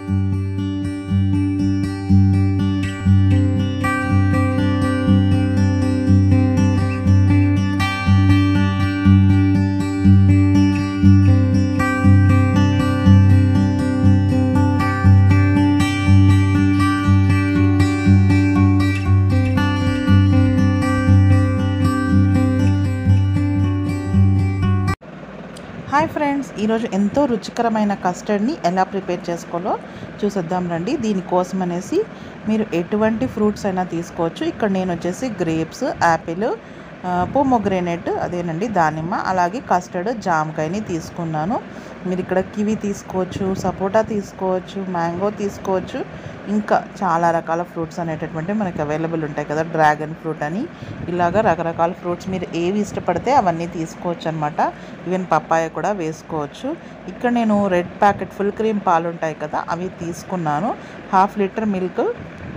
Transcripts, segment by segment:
hi friends ఈరోజు ఎంతో రుచికరమైన కస్టర్డ్ని ఎలా ప్రిపేర్ చేసుకోవాలో చూసేద్దాం రండి దీనికోసం అనేసి మీరు ఎటువంటి ఫ్రూట్స్ అయినా తీసుకోవచ్చు ఇక్కడ నేను వచ్చేసి గ్రేప్స్ యాపిల్ పోమోగ్రేనేట్ అదేనండి దానిమ్మ అలాగే కస్టర్డ్ జామకాయని తీసుకున్నాను మీరు ఇక్కడ కివి తీసుకోవచ్చు సపోటా తీసుకోవచ్చు మ్యాంగో తీసుకోవచ్చు ఇంకా చాలా రకాల ఫ్రూట్స్ అనేటటువంటి మనకి అవైలబుల్ ఉంటాయి కదా డ్రాగన్ ఫ్రూట్ అని ఇలాగ రకరకాల ఫ్రూట్స్ మీరు ఏవి ఇష్టపడితే అవన్నీ తీసుకోవచ్చు అనమాట ఈవెన్ పప్పాయ కూడా వేసుకోవచ్చు ఇక్కడ నేను రెడ్ ప్యాకెట్ ఫుల్ క్రీమ్ పాలు ఉంటాయి కదా అవి తీసుకున్నాను హాఫ్ లీటర్ మిల్క్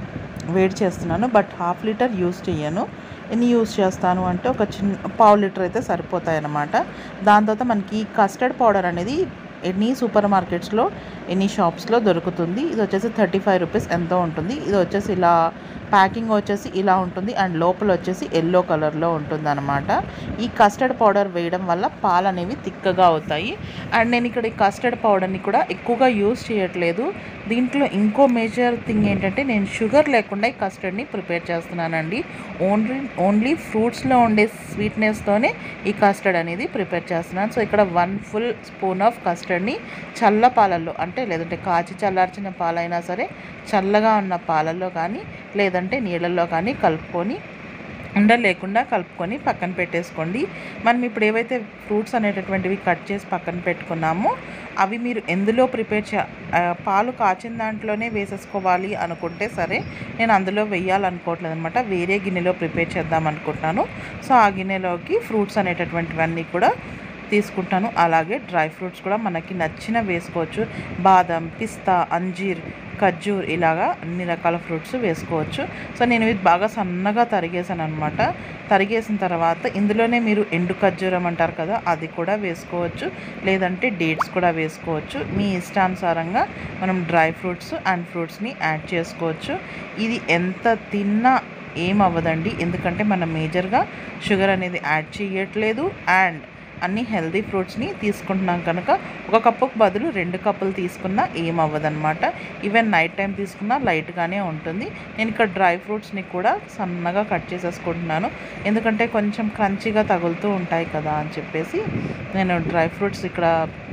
వేడి చేస్తున్నాను బట్ హాఫ్ లీటర్ యూస్ చేయను ఎన్ని యూస్ చేస్తాను అంటే ఒక చిన్న పావు లీటర్ అయితే సరిపోతాయి అన్నమాట దాని తర్వాత మనకి కస్టర్డ్ పౌడర్ అనేది ఎన్ని సూపర్ మార్కెట్స్లో ఎన్ని షాప్స్లో దొరుకుతుంది ఇది వచ్చేసి థర్టీ ఫైవ్ రూపీస్ ఎంతో ఉంటుంది ఇది వచ్చేసి ఇలా ప్యాకింగ్ వచ్చేసి ఇలా ఉంటుంది అండ్ లోపల వచ్చేసి ఎల్లో కలర్లో ఉంటుంది అనమాట ఈ కస్టర్డ్ పౌడర్ వేయడం వల్ల పాలు అనేవి తిక్కగా అవుతాయి అండ్ నేను ఇక్కడ ఈ కస్టర్డ్ పౌడర్ని కూడా ఎక్కువగా యూస్ చేయట్లేదు దీంట్లో ఇంకో మేజర్ థింగ్ ఏంటంటే నేను షుగర్ లేకుండా ఈ కస్టర్డ్ని ప్రిపేర్ చేస్తున్నానండి ఓన్లీ ఓన్లీ ఫ్రూట్స్లో ఉండే స్వీట్నెస్తోనే ఈ కస్టర్డ్ అనేది ప్రిపేర్ చేస్తున్నాను సో ఇక్కడ వన్ ఫుల్ స్పూన్ ఆఫ్ కస్టర్డ్ని చల్ల పాలల్లో అంటే లేదంటే కాచి చల్లార్చిన పాలైనా సరే చల్లగా ఉన్న పాలల్లో కానీ లేదంటే నీళ్ళల్లో కానీ కలుపుకొని ఉండ లేకుండా కలుపుకొని పక్కన పెట్టేసుకోండి మనం ఇప్పుడు ఏవైతే ఫ్రూట్స్ అనేటటువంటివి కట్ చేసి పక్కన పెట్టుకున్నామో అవి మీరు ఎందులో ప్రిపేర్ చే ఆ, పాలు కాచిన దాంట్లోనే వేసేసుకోవాలి అనుకుంటే సరే నేను అందులో వేయాలనుకోవట్లేదు అనమాట వేరే గిన్నెలో ప్రిపేర్ చేద్దాం అనుకుంటున్నాను సో ఆ గిన్నెలోకి ఫ్రూట్స్ అనేటటువంటివన్నీ కూడా తీసుకుంటాను అలాగే డ్రై ఫ్రూట్స్ కూడా మనకి నచ్చిన వేసుకోవచ్చు బాదం పిస్తా అంజీర్ ఖర్జూర్ ఇలాగా అన్ని రకాల ఫ్రూట్స్ వేసుకోవచ్చు సో నేను ఇది బాగా సన్నగా తరిగేసాను అనమాట తరిగేసిన తర్వాత ఇందులోనే మీరు ఎండు ఖర్జూరం అంటారు కదా అది కూడా వేసుకోవచ్చు లేదంటే డేట్స్ కూడా వేసుకోవచ్చు మీ ఇష్టానుసారంగా మనం డ్రై ఫ్రూట్స్ అండ్ ఫ్రూట్స్ని యాడ్ చేసుకోవచ్చు ఇది ఎంత తిన్నా ఏం అవ్వదండి ఎందుకంటే మనం మేజర్గా షుగర్ అనేది యాడ్ చేయట్లేదు అండ్ అన్ని హెల్దీ ఫ్రూట్స్ని తీసుకుంటున్నాం కనుక ఒక కప్పుకు బదులు రెండు కప్పులు తీసుకున్నా ఏం అవ్వదన్నమాట ఈవెన్ నైట్ టైం తీసుకున్నా లైట్గానే ఉంటుంది నేను ఇక్కడ డ్రై ఫ్రూట్స్ని కూడా సన్నగా కట్ చేసేసుకుంటున్నాను ఎందుకంటే కొంచెం క్రంచీగా తగులుతూ ఉంటాయి కదా అని చెప్పేసి నేను డ్రై ఫ్రూట్స్ ఇక్కడ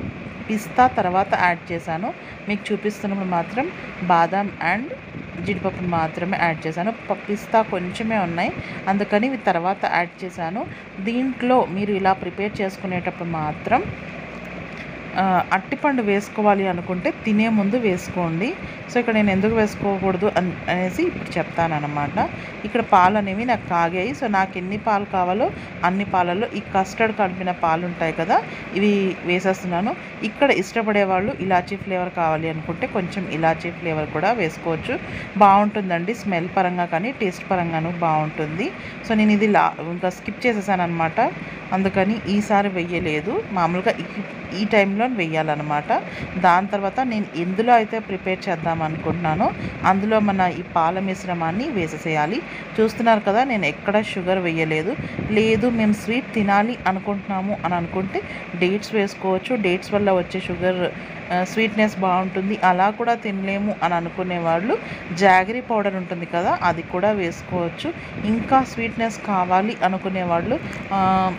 పిస్తా తర్వాత యాడ్ చేశాను మీకు చూపిస్తున్నప్పుడు మాత్రం బాదాం అండ్ జీడిపప్పును మాత్రమే యాడ్ చేశాను ప- పిస్తా కొంచెమే ఉన్నాయి అందుకని ఇవి తర్వాత యాడ్ చేశాను దీంట్లో మీరు ఇలా ప్రిపేర్ చేసుకునేటప్పుడు మాత్రం ఆ, అట్టిపండు వేసుకోవాలి అనుకుంటే తినే ముందు వేసుకోండి సో ఇక్కడ నేను ఎందుకు వేసుకోకూడదు అన్ అనేసి ఇప్పుడు చెప్తాను అనమాట ఇక్కడ పాలు అనేవి నాకు కాగాయి సో నాకు ఎన్ని పాలు కావాలో అన్ని పాలలో ఈ కస్టర్డ్ కలిపిన పాలు ఉంటాయి కదా ఇవి వేసేస్తున్నాను ఇక్కడ ఇష్టపడే వాళ్ళు ఇలాచీ ఫ్లేవర్ కావాలి అనుకుంటే కొంచెం ఇలాచీ ఫ్లేవర్ కూడా వేసుకోవచ్చు బాగుంటుందండి స్మెల్ పరంగా కానీ టేస్ట్ పరంగాను బాగుంటుంది సో నేను ఇది లా ఇంకా స్కిప్ చేసేసాను అనమాట అందుకని ఈసారి వెయ్యలేదు మామూలుగా ఈ- ఈ టైంలో వెయ్యాలన్నమాట దాని తర్వాత నేను ఎందులో అయితే ప్రిపేర్ చేద్దాం అనుకుంటున్నానో అందులో మన ఈ పాల మిశ్రమాన్ని వేసేసేయాలి చూస్తున్నారు కదా నేను ఎక్కడ షుగర్ వేయలేదు లేదు మేము స్వీట్ తినాలి అనుకుంటున్నాము అని అనుకుంటే డేట్స్ వేసుకోవచ్చు డేట్స్ వల్ల వచ్చే షుగర్ స్వీట్నెస్ బాగుంటుంది అలా కూడా తినలేము అని అనుకునే వాళ్ళు జాగరీ పౌడర్ ఉంటుంది కదా అది కూడా వేసుకోవచ్చు ఇంకా స్వీట్నెస్ కావాలి అనుకునే వాళ్ళు ఆ,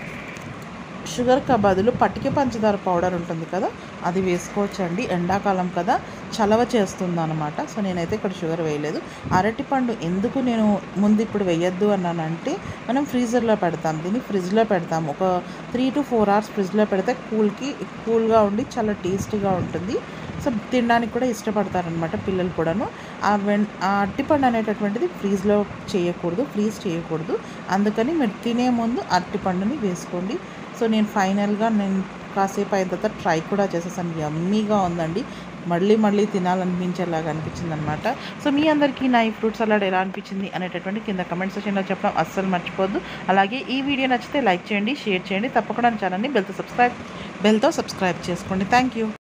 షుగర్కి బదులు పటిక పంచదార పౌడర్ ఉంటుంది కదా అది వేసుకోవచ్చండి ఎండాకాలం కదా చలవ చేస్తుంది అనమాట సో నేనైతే ఇక్కడ షుగర్ వేయలేదు అరటిపండు ఎందుకు నేను ముందు ఇప్పుడు వేయొద్దు అన్నానంటే మనం ఫ్రీజర్లో పెడతాం దీన్ని ఫ్రిడ్జ్లో పెడతాం ఒక త్రీ టు ఫోర్ అవర్స్ ఫ్రిడ్జ్లో పెడితే కూల్కి కూల్గా ఉండి చాలా టేస్టీగా ఉంటుంది సో తినడానికి కూడా ఇష్టపడతారనమాట పిల్లలు కూడాను ఆ వెన్ ఆ అరటిపండు అనేటటువంటిది ఫ్రీజ్లో చేయకూడదు ఫ్రీజ్ చేయకూడదు అందుకని మీరు తినే ముందు అరటిపండుని వేసుకోండి సో నేను ఫైనల్గా నేను కాసేపు అయిన తర్వాత ట్రై కూడా చేసేసాను యమ్మీగా ఉందండి మళ్ళీ మళ్ళీ తినాలనిపించేలాగా అనిపించింది అనమాట సో మీ అందరికీ నా ఈ ఫ్రూట్ సలాడ్ ఎలా అనిపించింది అనేటటువంటి కింద కమెంట్ సెక్షన్లో చెప్పడం అస్సలు మర్చిపోద్దు అలాగే ఈ వీడియో నచ్చితే లైక్ చేయండి షేర్ చేయండి తప్పకుండా నా ఛానల్ని బెల్తో సబ్స్క్రైబ్ బెల్తో సబ్స్క్రైబ్ చేసుకోండి థ్యాంక్ యూ